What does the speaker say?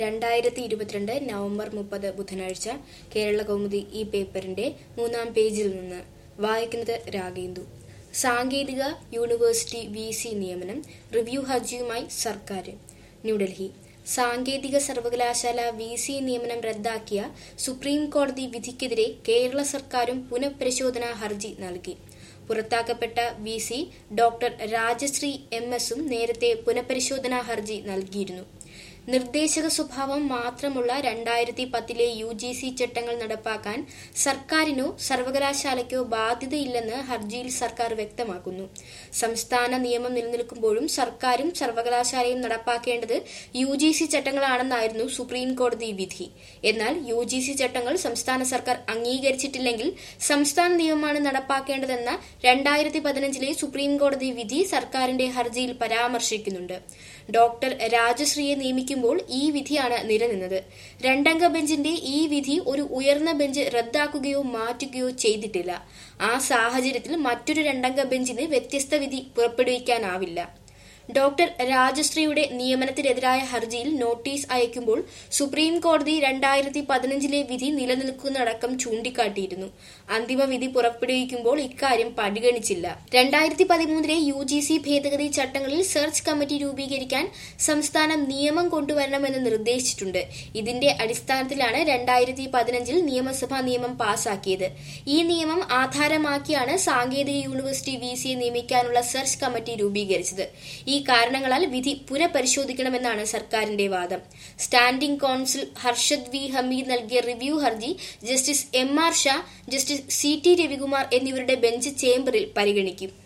രണ്ടായിരത്തി ഇരുപത്തിരണ്ട് നവംബർ മുപ്പത് ബുധനാഴ്ച കേരള കൗമുദി ഈ പേപ്പറിന്റെ മൂന്നാം പേജിൽ നിന്ന് വായിക്കുന്നത് രാഗേന്ദു സാങ്കേതിക യൂണിവേഴ്സിറ്റി വി സി നിയമനം റിവ്യൂ ഹർജിയുമായി സർക്കാർ ന്യൂഡൽഹി സാങ്കേതിക സർവകലാശാല വി സി നിയമനം റദ്ദാക്കിയ സുപ്രീം കോടതി വിധിക്കെതിരെ കേരള സർക്കാരും പുനഃപരിശോധനാ ഹർജി നൽകി പുറത്താക്കപ്പെട്ട V C doctor Rajasree M എസും നേരത്തെ പുനഃപരിശോധനാ ഹർജി നൽകിയിരുന്നു നിർദ്ദേശക സ്വഭാവം മാത്രമുള്ള രണ്ടായിരത്തി പത്തിലെ യു ജി സി ചട്ടങ്ങൾ നടപ്പാക്കാൻ സർക്കാരിനോ സർവകലാശാലയ്ക്കോ ബാധ്യതയില്ലെന്ന് ഹർജിയിൽ സർക്കാർ വ്യക്തമാക്കുന്നു സംസ്ഥാന നിയമം നിലനിൽക്കുമ്പോഴും സർക്കാരും സർവകലാശാലയും നടപ്പാക്കേണ്ടത് യു ജി സി ചട്ടങ്ങളാണെന്നായിരുന്നു സുപ്രീം കോടതി വിധി എന്നാൽ യു ജി സി ചട്ടങ്ങൾ സംസ്ഥാന സർക്കാർ അംഗീകരിച്ചിട്ടില്ലെങ്കിൽ സംസ്ഥാന നിയമമാണ് നടപ്പാക്കേണ്ടതെന്ന രണ്ടായിരത്തി പതിനഞ്ചിലെ സുപ്രീം കോടതി വിധി സർക്കാരിന്റെ ഹർജിയിൽ പരാമർശിക്കുന്നുണ്ട് ഡോക്ടർ രാജശ്രീയെ നിയമിക്കുമ്പോൾ ഈ വിധിയാണ് നിലനിന്നത് രണ്ടംഗ ബെഞ്ചിന്റെ ഈ വിധി ഒരു ഉയർന്ന ബെഞ്ച് റദ്ദാക്കുകയോ മാറ്റുകയോ ചെയ്തിട്ടില്ല ആ സാഹചര്യത്തിൽ മറ്റൊരു രണ്ടംഗ ബെഞ്ചിന് വ്യത്യസ്ത വിധി പുറപ്പെടുവിക്കാനാവില്ല ഡോക്ടർ രാജശ്രീയുടെ നിയമനത്തിനെതിരായ ഹർജിയിൽ നോട്ടീസ് അയക്കുമ്പോൾ സുപ്രീം കോടതി രണ്ടായിരത്തി പതിനഞ്ചിലെ വിധി നിലനിൽക്കുന്നതടക്കം ചൂണ്ടിക്കാട്ടിയിരുന്നു അന്തിമ വിധി പുറപ്പെടുവിക്കുമ്പോൾ ഇക്കാര്യം പരിഗണിച്ചില്ല രണ്ടായിരത്തി പതിമൂന്നിലെ യു ജി സി ഭേദഗതി ചട്ടങ്ങളിൽ സെർച്ച് കമ്മിറ്റി രൂപീകരിക്കാൻ സംസ്ഥാനം നിയമം കൊണ്ടുവരണമെന്ന് നിർദ്ദേശിച്ചിട്ടുണ്ട് ഇതിന്റെ അടിസ്ഥാനത്തിലാണ് രണ്ടായിരത്തി പതിനഞ്ചിൽ നിയമസഭാ നിയമം പാസാക്കിയത് ഈ നിയമം ആധാരമാക്കിയാണ് സാങ്കേതിക യൂണിവേഴ്സിറ്റി വി സിയെ നിയമിക്കാനുള്ള സെർച്ച് കമ്മിറ്റി രൂപീകരിച്ചത് ഈ കാരണങ്ങളാൽ വിധി പുനഃപരിശോധിക്കണമെന്നാണ് സർക്കാരിന്റെ വാദം standing counsel Harshad V Hameed നൽകിയ റിവ്യൂ ഹർജി justice M R Shah justice C T Ravikumar എന്നിവരുടെ ബെഞ്ച് ചേംബറിൽ പരിഗണിക്കും